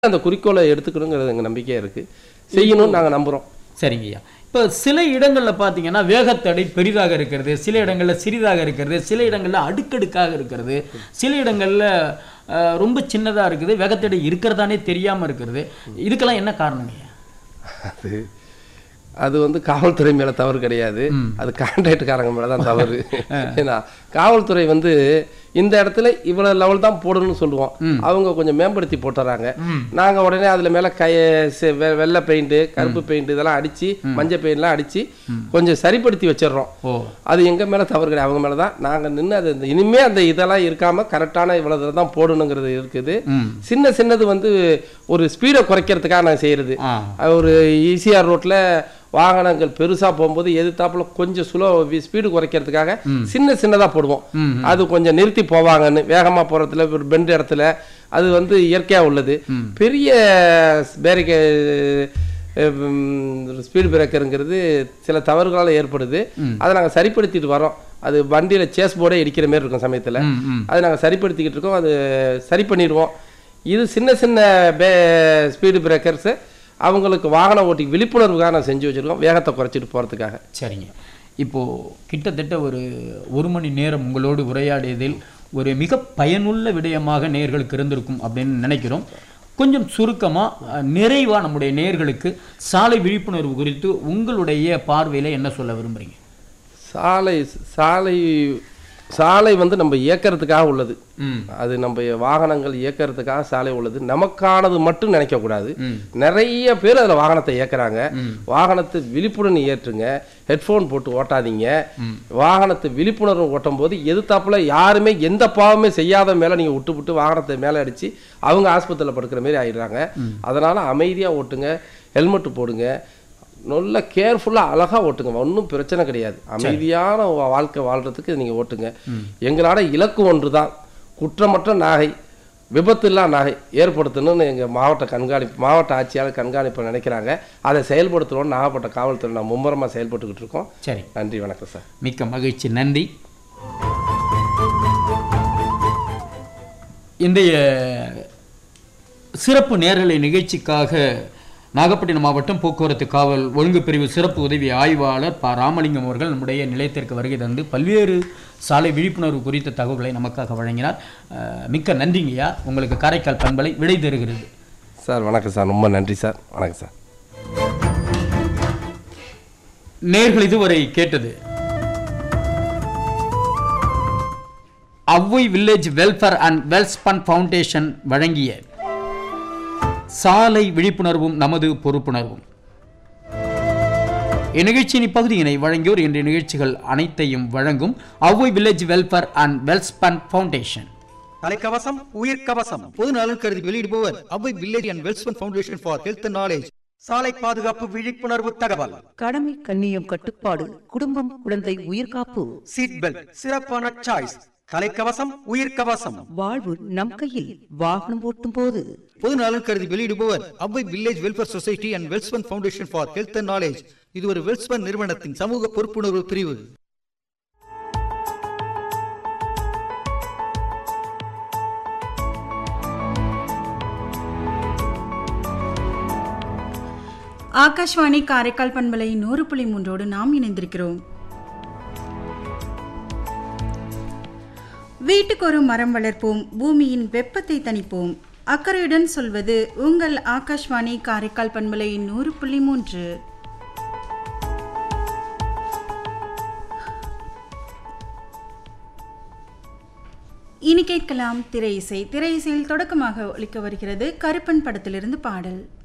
அந்த குறிக்கோளை எடுத்துக்கணுங்கிறது எங்கள் நம்பிக்கையாக இருக்குது செய்யணும்னு நாங்கள் நம்புகிறோம் சரிங்கய்யா இப்போ சில இடங்களில் பார்த்தீங்கன்னா வேகத்தடை பெரிதாக இருக்கிறது சில இடங்களில் சிறிதாக இருக்கிறது சில இடங்களில் அடுக்கடுக்காக இருக்கிறது சில இடங்களில் அஹ், ரொம்ப சின்னதாக இருக்குது வேகத்தடை இருக்கிறதானே தெரியாமல் இருக்கிறது இதுக்கெல்லாம் என்ன காரணங்கய்யா அது அது வந்து காவல்துறை மேலே தவறு கிடையாது அது கான்ட்ராக்டுக்காரங்க மேலே தான் தவறு ஏன்னா காவல்துறை வந்து இந்த இடத்துல இவ்வளோ லெவல் தான் போடணும்னு சொல்லுவோம் அவங்க கொஞ்சம் மேம்படுத்தி போட்டுறாங்க நாங்கள் உடனே அதில் மேலே கை செ- வெ- வெள்ளை பெயிண்ட்டு கருப்பு பெயிண்ட் இதெல்லாம் அடித்து மஞ்சள் பெயிண்ட்லாம் அடித்து கொஞ்சம் சரிப்படுத்தி வச்சிடுறோம் ஓ அது எங்க மேல தவறு கிடையாது அவங்க மேல தான் நாங்க நின்று அது இந்த- இனிமே அந்த இதெல்லாம் இருக்காம கரெக்டான இவ்வளவு தூரம் தான் போடணுங்கிறது இருக்குது ம் சின்ன சின்னது வந்து ஒரு ஸ்பீடை குறைக்கிறதுக்காக நான் செய்யறது ஆ அது ஒரு ஈசிஆர் ரோட்ல வாகனங்கள் பெருசா போகும்போது எதிர்த்தாப்புல கொஞ்சம் சுலோ ஸ்பீடு குறைக்கிறதுக்காக சின்ன சின்னதா போடுவோம் ம் அது கொஞ்சம் நிறுத்தி போவாங்கன்னு வேகமா போறதுல ஒரு பெண்ட் இடத்துல அது வந்து இயற்கையா உள்ளது பெரிய பேரிகே ஸ்பீடு பிரேக்கருங்கிறது சில தவறுகளால் ஏற்படுது அதை நாங்கள் சரிப்படுத்திட்டு வரோம் அது வண்டியில் சேஸ் போர்டே இடிக்கிற மாதிரி இருக்கும் சமயத்தில் ம் ம் அதை நாங்கள் சரிப்படுத்திக்கிட்டு இருக்கோம் அது சரி பண்ணிடுவோம் இது சின்ன சின்ன பே ஸ்பீடு பிரேக்கர்ஸு அவங்களுக்கு வாகன ஓட்டி விழிப்புணர்வுக்காக நான் செஞ்சு வச்சுருக்கோம் வேகத்தை குறைச்சிட்டு போகிறதுக்காக சரிங்க இப்போ கிட்டத்தட்ட ஒரு ஒரு மணி நேரம் உங்களோடு உரையாடியதில் ஒரு மிக பயனுள்ள விடயமாக நேர்களுக்கு இருந்திருக்கும் அப்படின்னு நினைக்கிறோம் கொஞ்சம் சுருக்கமாக நிறைவாக நம்முடைய நேர்களுக்கு சாலை விழிப்புணர்வு குறித்து உங்களுடைய பார்வையில் என்ன சொல்ல விரும்புறீங்க சாலை சாலை சாலை வந்து நம்ம இயக்கிறதுக்காக உள்ளது ம் அது நம்ம வாகனங்கள் இயக்கிறதுக்காக சாலை உள்ளது நமக்கானது மட்டும் நினைக்கக்கூடாது ம் நிறைய பேர் அதில் வாகனத்தை இயக்குறாங்க வாகனத்தை விழிப்புடன் ஏற்றுங்க ஹெட்ஃபோன் போட்டு ஓட்டாதீங்க வாகனத்தை விழிப்புணர்வு ஓட்டும் போது எதிர்த்தாப்புல யாருமே எந்த பாவமே செய்யாத மேலே நீங்கள் விட்டு விட்டு வாகனத்தை மேலே அடித்து அவங்க ஆஸ்பத்திரியில் படுக்கிற மாதிரி ஆயிடுறாங்க அதனால் அமைதியாக ஓட்டுங்க ஹெல்மெட் போடுங்க நல்ல கேர்ஃபுல்லாக அழகாக ஓட்டுங்க ஒன்றும் பிரச்சனை கிடையாது அமைதியான வா- வாழ்க்கை வாழ்கிறதுக்கு நீங்கள் ஓட்டுங்க எங்களோட இலக்கு ஒன்று தான் குற்றமற்ற நாகை விபத்தில்லா நாகை ஏற்படுத்தணும்னு எங்கள் மாவட்ட கண்காணிப்பு மாவட்ட ஆட்சியாளர் கண்காணிப்பு நினைக்கிறாங்க அதை செயல்படுத்தணும்னு நாகப்பட்ட காவல்துறை நான் மும்முரமாக செயல்பட்டுக்கிட்டு இருக்கோம் சரி நன்றி வணக்கம் சார் மிக்க மகிழ்ச்சி நன்றி இன்றைய சிறப்பு நேரலை நிகழ்ச்சிக்காக நாகப்பட்டினம் மாவட்டம் போக்குவரத்து காவல் ஒழுங்கு பிரிவு சிறப்பு உதவி ஆய்வாளர் ப ராமலிங்கம் அவர்கள் நம்முடைய நிலையத்திற்கு வருகை தந்து பல்வேறு சாலை விழிப்புணர்வு குறித்த தகவல்களை நமக்காக வழங்கினார் அஹ், மிக்க நன்றிங்கய்யா உங்களுக்கு காரைக்கால் பண்பலை விடை தருகிறது சார் வணக்கம் சார் ரொம்ப நன்றி சார் வணக்கம் சார் நேர்கள் இதுவரை கேட்டது Avvai village welfare and Welspun foundation வழங்கிய சாலை விழிப்புணர்வும் நமது பொறுப்புணர்வும் இந்நிகழ்ச்சியின் இப்பகுதியினை வழங்கியோர் இன்றைய நிகழ்ச்சிகள் அனைத்தையும் வழங்கும் Avvai village welfare and Welspun foundation தலைக்கவசம் உயிர் கவசம் பொது நலன் கருதி வெளியிடுபவர் Avvai village and Welspun foundation for health and knowledge சாலை பாதுகாப்பு விழிப்புணர்வு தகவல் கடமை கண்ணியம் கட்டுப்பாடு குடும்பம் குழந்தை உயிர்காப்பு சீட் பெல்ட் சிறப்பான சாய்ஸ் தலைக்கவசம் உயிர் கவசம் வாழ்வு நம் கையில் வாகனம் ஓட்டும் போது பொது நலன் கருதி வெளியிடுபவர் Avvai village welfare society and Welspun foundation for health and knowledge இது ஒரு வெல்ஸ்பன் நிறுவனத்தின் சமூக பொறுப்புணர்வு பிரிவு ஆகாஷ்வாணி காரைக்கால் பண்பலை நூறு புள்ளி மூன்றோடு நாம் இணைந்திருக்கிறோம் வீட்டுக்கு ஒரு மரம் வளர்ப்போம் பூமியின் வெப்பத்தை தணிப்போம் அக்கறையுடன் சொல்வது உங்கள் ஆகாஷ்வாணி காரைக்கால் பண்பலை நூறு புள்ளி மூன்று இனி கேட்கலாம் திரை இசை திரை இசையில் தொடக்கமாக ஒலிக்க வருகிறது கருப்பன் படத்திலிருந்து பாடல்